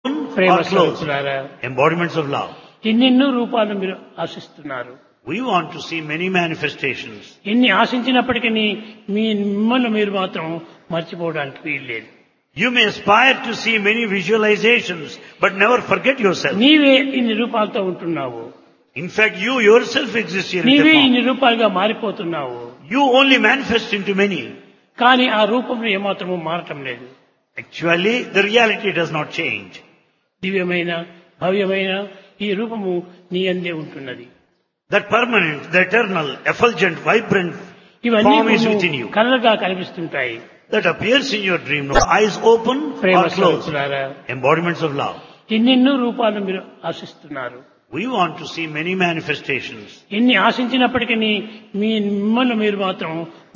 Prema or closed. స్వరూపులారా Embodiments of love. ఎన్నెన్నో రూపాలు మీరు ఆశిస్తున్నారు We want to see many manifestations. ఎన్ని ఆశించినప్పటికీ మీ మిమ్మల్ని మీరు మాత్రం మర్చిపోవడానికి వీల్లేదు You may aspire to see many visualizations, but never forget yourself. నీవే ఇన్ని రూపాలతో ఉంటున్నావు In fact, you yourself exist here in the నీవే form. ఇన్ని రూపాలుగా మారిపోతున్నావు You only manifest into many. కానీ ఆ రూపంలో ఏమాత్రము మారటం లేదు Actually, the reality does not change. దివ్యమైన భవ్యమైన ఈ రూపము నీ అందే ఉంటున్నది That permanent, the eternal, effulgent, vibrant ఇవన్నీ form is కొన్ని within you. కలలుగా కనిపిస్తుంటాయి That appears in your dream. No, eyes open Prema or closed. స్వరూపులారా Embodiments of love. ఎన్నెన్నో రూపాలు మీరు ఆశిస్తున్నారు We want to see many manifestations. ఎన్ని ఆశించినప్పటికీ మీ మిమ్మల్ని మీరు మాత్రం